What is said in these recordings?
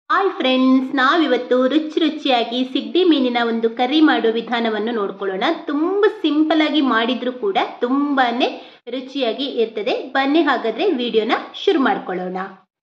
hi friends ನಾವಿವತ್ತು ರುಚಿ ರುಚಿಯಾಗಿ ಸಿಗಡಿ ಮೀನಿನ ಒಂದು ಕರಿ ಮಾಡೋ ವಿಧಾನವನ್ನು ನೋಡ್ಕೊಳ್ಳೋಣ ತುಂಬ ಸಿಂಪಲ್ ಆಗಿ ಮಾಡಿದ್ರು ಕೂಡ ತುಂಬಾನೇ ರುಚಿಯಾಗಿ ಇರ್ತದೆ ಬನ್ನಿ ಹಾಗಾದ್ರೆ ವಿಡಿಯೋನ ಶುರು ಮಾಡ್ಕೊಳ್ಳೋಣ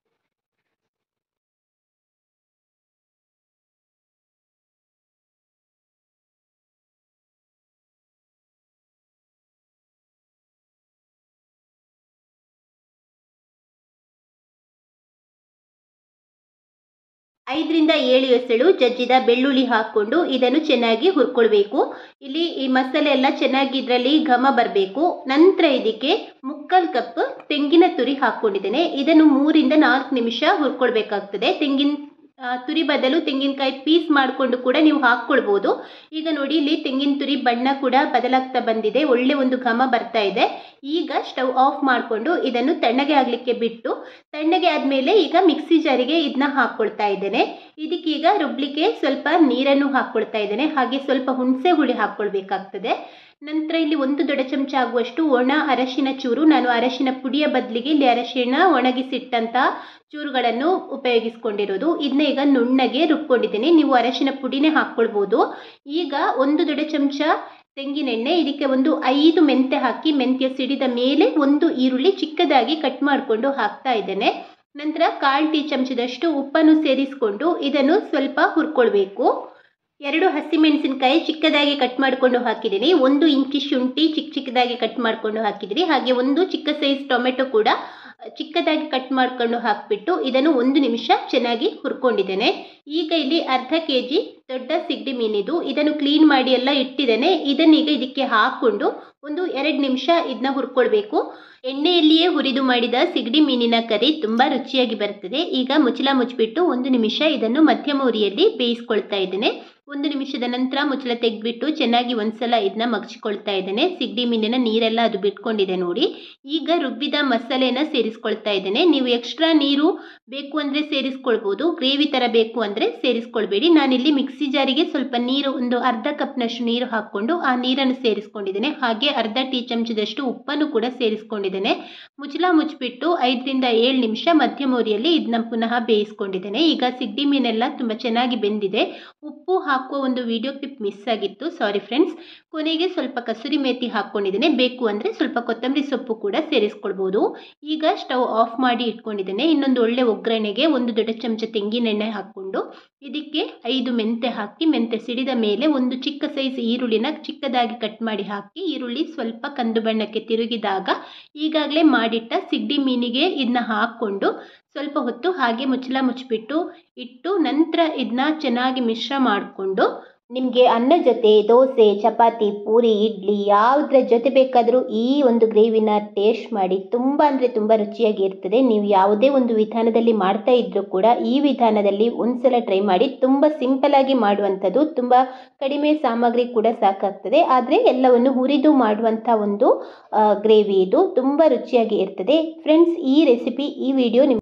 ಐದರಿಂದ ಏಳು ಎಸಳು ಜಜ್ಜಿದ ಬೆಳ್ಳುಳ್ಳಿ ಹಾಕ್ಕೊಂಡು ಇದನ್ನು ಚೆನ್ನಾಗಿ ಹುರ್ಕೊಳ್ಬೇಕು ಇಲ್ಲಿ ಈ ಮಸಾಲೆ ಎಲ್ಲ ಚೆನ್ನಾಗಿ ಇದರಲ್ಲಿ ಘಮ ಬರಬೇಕು ನಂತರ ಇದಕ್ಕೆ ಮುಕ್ಕಾಲು ಕಪ್ ತೆಂಗಿನ ತುರಿ ಹಾಕ್ಕೊಂಡಿದ್ದೇನೆ ಇದನ್ನು ಮೂರಿಂದ ನಾಲ್ಕು ನಿಮಿಷ ಹುರ್ಕೊಳ್ಬೇಕಾಗ್ತದೆ ತೆಂಗಿನ ತುರಿ ಬದಲು ತೆಂಗಿನಕಾಯಿ ಪೀಸ್ ಮಾಡಿಕೊಂಡು ಕೂಡ ನೀವು ಹಾಕ್ಕೊಳ್ಬೋದು ಈಗ ನೋಡಿ ಇಲ್ಲಿ ತೆಂಗಿನ ತುರಿ ಬಣ್ಣ ಕೂಡ ಬದಲಾಗ್ತಾ ಬಂದಿದೆ ಒಳ್ಳೆ ಒಂದು ಘಮ ಬರ್ತಾ ಇದೆ ಈಗ ಸ್ಟವ್ ಆಫ್ ಮಾಡಿಕೊಂಡು ಇದನ್ನು ತಣ್ಣಗೆ ಆಗಲಿಕ್ಕೆ ಬಿಟ್ಟು ತಣ್ಣಗೆ ಆದಮೇಲೆ ಈಗ ಮಿಕ್ಸಿ ಜಾರಿಗೆ ಇದನ್ನ ಹಾಕ್ಕೊಳ್ತಾ ಇದ್ದೇನೆ ಇದಕ್ಕೀಗ ರುಬ್ಲಿಕ್ಕೆ ಸ್ವಲ್ಪ ನೀರನ್ನು ಹಾಕ್ಕೊಳ್ತಾ ಇದ್ದೇನೆ ಹಾಗೆ ಸ್ವಲ್ಪ ಹುಣಸೆ ಹುಳಿ ಹಾಕ್ಕೊಳ್ಬೇಕಾಗ್ತದೆ ನಂತರ ಇಲ್ಲಿ ಒಂದು ದೊಡ್ಡ ಚಮಚ ಆಗುವಷ್ಟು ಒಣ ಅರಶಿನ ಚೂರು ನಾನು ಅರಶಿನ ಪುಡಿಯ ಬದಲಿಗೆ ಇಲ್ಲಿ ಅರಶಿನ ಒಣಗಿಸಿಟ್ಟಂತ ಚೂರುಗಳನ್ನು ಉಪಯೋಗಿಸ್ಕೊಂಡಿರೋದು ಇದನ್ನ ಈಗ ನುಣ್ಣಗೆ ರುಬ್ಕೊಂಡಿದ್ದೀನಿ ನೀವು ಅರಶಿನ ಪುಡಿನೇ ಹಾಕ್ಕೊಳ್ಬೋದು ಈಗ ಒಂದು ದೊಡ್ಡ ಚಮಚ ತೆಂಗಿನೆಣ್ಣೆ ಇದಕ್ಕೆ ಒಂದು ಐದು ಮೆಂತೆ ಹಾಕಿ ಮೆಂತ್ಯ ಸಿಡಿದ ಮೇಲೆ ಒಂದು ಈರುಳ್ಳಿ ಚಿಕ್ಕದಾಗಿ ಕಟ್ ಮಾಡಿಕೊಂಡು ಹಾಕ್ತಾ ಇದ್ದೇನೆ ನಂತರ ಕಾಲು ಟೀ ಚಮಚದಷ್ಟು ಉಪ್ಪನ್ನು ಸೇರಿಸಿಕೊಂಡು ಇದನ್ನು ಸ್ವಲ್ಪ ಹುರ್ಕೊಳ್ಬೇಕು ಎರಡು ಹಸಿಮೆಣಸಿನಕಾಯಿ ಚಿಕ್ಕದಾಗಿ ಕಟ್ ಮಾಡಿಕೊಂಡು ಹಾಕಿದ್ದೀನಿ ಒಂದು ಇಂಚಿ ಶುಂಠಿ ಚಿಕ್ಕ ಚಿಕ್ಕದಾಗಿ ಕಟ್ ಮಾಡಿಕೊಂಡು ಹಾಕಿದ್ದೀನಿ ಹಾಗೆ ಒಂದು ಚಿಕ್ಕ ಸೈಜ್ ಟೊಮೆಟೊ ಕೂಡ ಚಿಕ್ಕದಾಗಿ ಕಟ್ ಮಾಡಿಕೊಂಡು ಹಾಕಿಬಿಟ್ಟು ಇದನ್ನು ಒಂದು ನಿಮಿಷ ಚೆನ್ನಾಗಿ ಹುರ್ಕೊಂಡಿದ್ದೇನೆ ಈಗ ಇಲ್ಲಿ ಅರ್ಧ ಕೆ ಜಿ ದೊಡ್ಡ ಸಿಗಡಿ ಮೀನಿದು ಇದನ್ನು ಕ್ಲೀನ್ ಮಾಡಿ ಎಲ್ಲ ಇಟ್ಟಿದ್ದೇನೆ ಇದನ್ನೀಗ ಇದಕ್ಕೆ ಹಾಕ್ಕೊಂಡು ಒಂದು ಎರಡು ನಿಮಿಷ ಇದನ್ನ ಹುರ್ಕೊಳ್ಬೇಕು ಎಣ್ಣೆಯಲ್ಲಿಯೇ ಹುರಿದು ಮಾಡಿದ ಸಿಗಡಿ ಮೀನಿನ ಕರಿ ತುಂಬ ರುಚಿಯಾಗಿ ಬರ್ತದೆ ಈಗ ಮುಚ್ಚಳ ಮುಚ್ಚಿಬಿಟ್ಟು ಒಂದು ನಿಮಿಷ ಇದನ್ನು ಮಧ್ಯಮ ಉರಿಯಲ್ಲಿ ಬೇಯಿಸ್ಕೊಳ್ತಾ ಇದ್ದೇನೆ ಒಂದು ನಿಮಿಷದ ನಂತರ ಮುಚ್ಚಳ ತೆಗೆದ್ಬಿಟ್ಟು ಚೆನ್ನಾಗಿ ಒಂದ್ಸಲ ಇದನ್ನ ಮಗ್ಚಿಕೊಳ್ತಾ ಇದ್ದೇನೆ ಸಿಗಡಿ ಮೀನಿನ ನೀರೆಲ್ಲ ಅದು ಬಿಟ್ಕೊಂಡಿದೆ ನೋಡಿ ಈಗ ರುಬ್ಬಿದ ಮಸಾಲೆನ ಸೇರಿಸ್ಕೊಳ್ತಾ ಇದ್ದೇನೆ ನೀವು ಎಕ್ಸ್ಟ್ರಾ ನೀರು ಬೇಕು ಅಂದರೆ ಸೇರಿಸ್ಕೊಳ್ಬೋದು ಗ್ರೇವಿ ಥರ ಬೇಕು ಅಂದರೆ ಸೇರಿಸ್ಕೊಳ್ಬೇಡಿ ನಾನಿಲ್ಲಿ ಮಿಕ್ಸಿ ಜಾರಿಗೆ ಸ್ವಲ್ಪ ನೀರು ಒಂದು ಅರ್ಧ ಕಪ್ನಷ್ಟು ನೀರು ಹಾಕ್ಕೊಂಡು ಆ ನೀರನ್ನು ಸೇರಿಸ್ಕೊಂಡಿದ್ದೇನೆ ಹಾಗೆ ಅರ್ಧ ಟೀ ಚಮಚದಷ್ಟು ಉಪ್ಪನ್ನು ಕೂಡ ಸೇರಿಸ್ಕೊಂಡಿದ್ದೇನೆ ಮುಚ್ಚಳ ಮುಚ್ಚಿಬಿಟ್ಟು ಐದರಿಂದ ಏಳು ನಿಮಿಷ ಮಧ್ಯಮ ಉರಿಯಲ್ಲಿ ಇದನ್ನ ಪುನಃ ಬೇಯಿಸ್ಕೊಂಡಿದ್ದೇನೆ ಈಗ ಸಿಗಡಿ ಮೀನೆಲ್ಲ ತುಂಬ ಚೆನ್ನಾಗಿ ಬೆಂದಿದೆ ಉಪ್ಪು ಹಾಕುವ ಒಂದು ವಿಡಿಯೋ ಕ್ಲಿಪ್ ಮಿಸ್ ಆಗಿತ್ತು ಸಾರಿ ಫ್ರೆಂಡ್ಸ್ ಕೊನೆಗೆ ಸ್ವಲ್ಪ ಕಸೂರಿ ಮೇಥಿ ಹಾಕ್ಕೊಂಡಿದ್ದೇನೆ ಬೇಕು ಅಂದರೆ ಸ್ವಲ್ಪ ಕೊತ್ತಂಬರಿ ಸೊಪ್ಪು ಕೂಡ ಸೇರಿಸ್ಕೊಳ್ಬೋದು ಈಗ ಸ್ಟವ್ ಆಫ್ ಮಾಡಿ ಇಟ್ಕೊಂಡಿದ್ದೇನೆ ಇನ್ನೊಂದು ಒಳ್ಳೆ ಒಗ್ಗರಣೆಗೆ ಒಂದು ದೊಡ್ಡ ಚಮಚ ತೆಂಗಿನೆಣ್ಣೆ ಹಾಕ್ಕೊಂಡು ಇದಕ್ಕೆ ಐದು ಮೆಂತೆ ಹಾಕಿ ಮೆಂತೆ ಸಿಡಿದ ಮೇಲೆ ಒಂದು ಚಿಕ್ಕ ಸೈಜ್ ಈರುಳ್ಳಿನ ಚಿಕ್ಕದಾಗಿ ಕಟ್ ಮಾಡಿ ಹಾಕಿ ಈರುಳ್ಳಿ ಸ್ವಲ್ಪ ಕಂದು ಬಣ್ಣಕ್ಕೆ ತಿರುಗಿದಾಗ ಈಗಾಗಲೇ ಮಾಡಿಟ್ಟ ಸಿಗಡಿ ಮೀನಿಗೆ ಇದನ್ನ ಹಾಕ್ಕೊಂಡು ಸ್ವಲ್ಪ ಹೊತ್ತು ಹಾಗೆ ಮುಚ್ಚಳ ಮುಚ್ಚಿಬಿಟ್ಟು ಇಟ್ಟು ನಂತರ ಇದನ್ನ ಚೆನ್ನಾಗಿ ಮಿಶ್ರ ಮಾಡಿಕೊಂಡು ನಿಮಗೆ ಅನ್ನ ಜೊತೆ ದೋಸೆ ಚಪಾತಿ ಪೂರಿ ಇಡ್ಲಿ ಯಾವುದ್ರ ಜೊತೆ ಬೇಕಾದರೂ ಈ ಒಂದು ಗ್ರೇವಿನ ಟೇಸ್ಟ್ ಮಾಡಿ ತುಂಬ ಅಂದರೆ ತುಂಬ ರುಚಿಯಾಗಿ ಇರ್ತದೆ ನೀವು ಯಾವುದೇ ಒಂದು ವಿಧಾನದಲ್ಲಿ ಮಾಡ್ತಾ ಇದ್ದರೂ ಕೂಡ ಈ ವಿಧಾನದಲ್ಲಿ ಒಂದ್ಸಲ ಟ್ರೈ ಮಾಡಿ ತುಂಬ ಸಿಂಪಲಾಗಿ ಮಾಡುವಂಥದ್ದು ತುಂಬ ಕಡಿಮೆ ಸಾಮಗ್ರಿ ಕೂಡ ಸಾಕಾಗ್ತದೆ ಆದರೆ ಎಲ್ಲವನ್ನು ಹುರಿದು ಮಾಡುವಂಥ ಒಂದು ಗ್ರೇವಿ ಇದು ತುಂಬ ರುಚಿಯಾಗಿ ಇರ್ತದೆ ಫ್ರೆಂಡ್ಸ್ ಈ ರೆಸಿಪಿ ಈ ವಿಡಿಯೋ ನಿಮ್ಗೆ